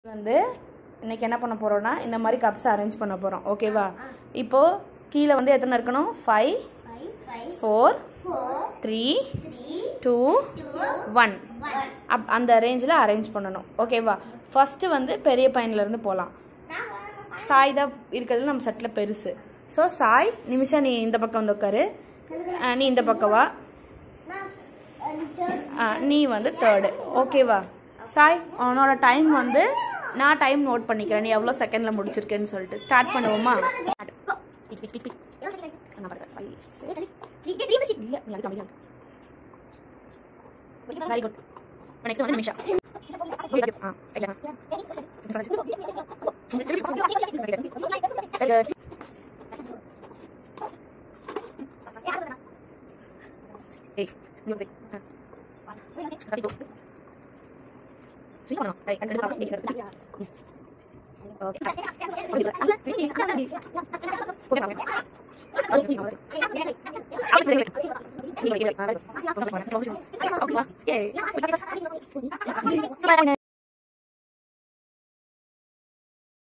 வந்து இன்னைக்கு என்ன பண்ண போறோம்னா இந்த மாதிரி கப்ஸ் அரேஞ்ச் பண்ண போறோம் ஓகேவா இப்போ கீழே வந்து எத்தனை இருக்கணும் five four three two one up அந்த ரேஞ்சில் அரேஞ்ச் பண்ணணும் ஓகேவா ஃபர்ஸ்ட் வந்து பெரிய பையன்ல இருந்து போகலாம் சாய் தான் இருக்கிறது நம்ம செட்டில் பெருசு ஸோ சாய் நிமிஷா நீ இந்த பக்கம் வந்து உட்காரு அஹ் நீ இந்த பக்கம் வா அஹ் நீ வந்து தேர்டு ஓகேவா சாய் உன்னோட டைம் வந்து நான் டைம் நோட் பண்ணிக்கிறேன் நீ எவ்வளோ செகண்டில் முடிச்சிருக்கேன்னு சொல்லிட்டு ஸ்டார்ட் பண்ணுவோமா ஸ்பீச் ஸ்பீச் ஸ்பீச் நான் பாருங்க ஃபைவ் இல்லை நீ அது கம்மியாக வெரி குட் நெக்ஸ்ட் வந்து நிமிஷா ஆ இல்லையா ஏய் நீ வந்து கட்டி போ சீக்கிரம் பண்ணணும் ஏய் கண்டு கண்டு ஓகே